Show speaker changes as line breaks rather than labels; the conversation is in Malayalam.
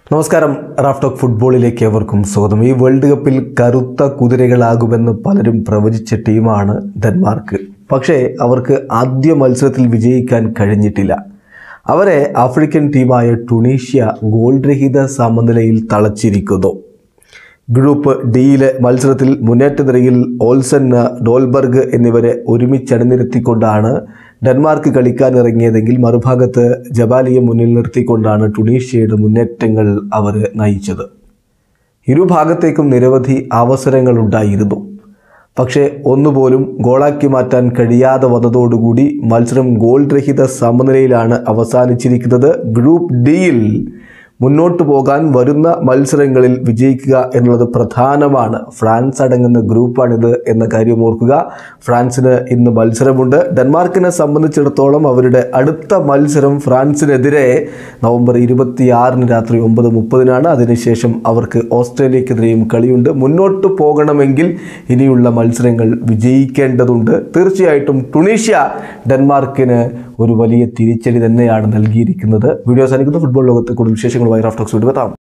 നമസ്കാരം റാഫ്റ്റോക്ക് ഫുട്ബോളിലേക്ക് എവർക്കും സ്വാഗതം ഈ വേൾഡ് കപ്പിൽ കറുത്ത കുതിരകളാകുമെന്ന് പലരും പ്രവചിച്ച ടീമാണ് ഡെൻമാർക്ക് പക്ഷേ അവർക്ക് ആദ്യ മത്സരത്തിൽ വിജയിക്കാൻ കഴിഞ്ഞിട്ടില്ല അവരെ ആഫ്രിക്കൻ ടീമായ ടുണീഷ്യ ഗോൾ രഹിത സമനിലയിൽ തളച്ചിരിക്കുന്നു ഗ്രൂപ്പ് ഡിയിലെ മത്സരത്തിൽ മുന്നേറ്റ നിരയിൽ ഓൾസൺ ഡോൾബർഗ് എന്നിവരെ ഒരുമിച്ചണിനിരത്തിക്കൊണ്ടാണ് ഡെൻമാർക്ക് കളിക്കാനിറങ്ങിയതെങ്കിൽ മറുഭാഗത്ത് ജബാലിയെ മുന്നിൽ നിർത്തിക്കൊണ്ടാണ് ടുണീഷ്യയുടെ മുന്നേറ്റങ്ങൾ അവർ നയിച്ചത് ഇരുഭാഗത്തേക്കും നിരവധി അവസരങ്ങളുണ്ടായിരുന്നു പക്ഷേ ഒന്നുപോലും ഗോളാക്കി മാറ്റാൻ കഴിയാതെ വന്നതോടുകൂടി മത്സരം ഗോൾ രഹിത സമനിലയിലാണ് അവസാനിച്ചിരിക്കുന്നത് ഗ്രൂപ്പ് ഡിയിൽ മുന്നോട്ട് പോകാൻ വരുന്ന മത്സരങ്ങളിൽ വിജയിക്കുക എന്നുള്ളത് പ്രധാനമാണ് ഫ്രാൻസ് അടങ്ങുന്ന ഗ്രൂപ്പാണിത് എന്ന കാര്യം ഓർക്കുക ഫ്രാൻസിന് ഇന്ന് മത്സരമുണ്ട് ഡെൻമാർക്കിനെ സംബന്ധിച്ചിടത്തോളം അവരുടെ അടുത്ത മത്സരം ഫ്രാൻസിനെതിരെ നവംബർ ഇരുപത്തിയാറിന് രാത്രി ഒമ്പത് മുപ്പതിനാണ് അതിനുശേഷം അവർക്ക് ഓസ്ട്രേലിയക്കെതിരെയും കളിയുണ്ട് മുന്നോട്ട് പോകണമെങ്കിൽ ഇനിയുള്ള മത്സരങ്ങൾ വിജയിക്കേണ്ടതുണ്ട് തീർച്ചയായിട്ടും ടുണീഷ്യ ഡെൻമാർക്കിന് ഒരു വലിയ തിരിച്ചടി തന്നെയാണ് നൽകിയിരിക്കുന്നത് വീഡിയോ അവസാനിക്കുന്ന ഫുട്ബോൾ ലോകത്തെ കൂടുതൽ വിശേഷങ്ങളുമായി റാഫ്റ്റോക്സ് വീണ്ടും എത്താം